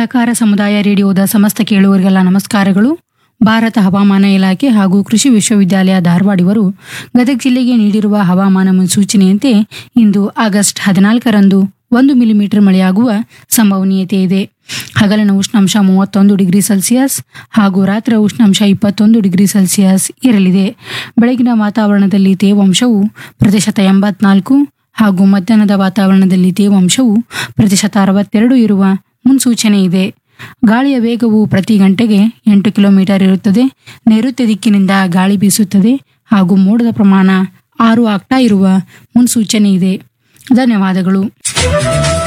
ಸಹಕಾರ ಸಮುದಾಯ ರೇಡಿಯೋದ ಸಮಸ್ತ ಕೇಳುವರಿಗೆಲ್ಲ ನಮಸ್ಕಾರಗಳು ಭಾರತ ಹವಾಮಾನ ಇಲಾಖೆ ಹಾಗೂ ಕೃಷಿ ವಿಶ್ವವಿದ್ಯಾಲಯ ಧಾರವಾಡ ಇವರು ಗದಗ ಜಿಲ್ಲೆಗೆ ನೀಡಿರುವ ಹವಾಮಾನ ಮುನ್ಸೂಚನೆಯಂತೆ ಇಂದು ಆಗಸ್ಟ್ ಹದಿನಾಲ್ಕರಂದು ಒಂದು ಮಿಲಿಮೀಟರ್ ಮಳೆಯಾಗುವ ಸಂಭವನೀಯತೆ ಇದೆ ಹಗಲಿನ ಉಷ್ಣಾಂಶ ಮೂವತ್ತೊಂದು ಡಿಗ್ರಿ ಸೆಲ್ಸಿಯಸ್ ಹಾಗೂ ರಾತ್ರಿ ಉಷ್ಣಾಂಶ ಇಪ್ಪತ್ತೊಂದು ಡಿಗ್ರಿ ಸೆಲ್ಸಿಯಸ್ ಇರಲಿದೆ ಬೆಳಗಿನ ವಾತಾವರಣದಲ್ಲಿ ತೇವಾಂಶವು ಪ್ರತಿಶತ ಎಂಬತ್ನಾಲ್ಕು ಹಾಗೂ ಮಧ್ಯಾಹ್ನದ ವಾತಾವರಣದಲ್ಲಿ ತೇವಾಂಶವು ಪ್ರತಿಶತ ಅರವತ್ತೆರಡು ಇರುವ ಮುನ್ಸೂಚನೆ ಇದೆ ಗಾಳಿಯ ವೇಗವು ಪ್ರತಿ ಗಂಟೆಗೆ ಎಂಟು ಕಿಲೋಮೀಟರ್ ಇರುತ್ತದೆ ನೈಋತ್ಯ ದಿಕ್ಕಿನಿಂದ ಗಾಳಿ ಬೀಸುತ್ತದೆ ಹಾಗೂ ಮೋಡದ ಪ್ರಮಾಣ ಆರು ಆಗ್ತಾ ಇರುವ ಮುನ್ಸೂಚನೆ ಇದೆ ಧನ್ಯವಾದಗಳು